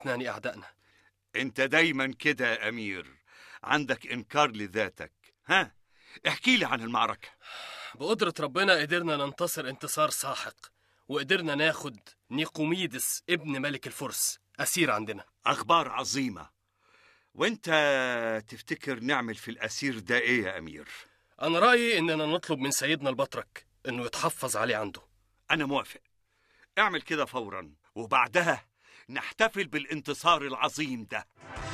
اثنان أعدائنا انت دايما كده يا امير عندك انكار لذاتك ها احكي لي عن المعركة بقدرة ربنا قدرنا ننتصر انتصار ساحق وقدرنا ناخد نيقوميدس ابن ملك الفرس أسير عندنا اخبار عظيمة وانت تفتكر نعمل في الاسير ده ايه يا امير أنا رأيي إننا نطلب من سيدنا البطرك إنه يتحفظ عليه عنده انا موافق اعمل كده فورا وبعدها نحتفل بالانتصار العظيم ده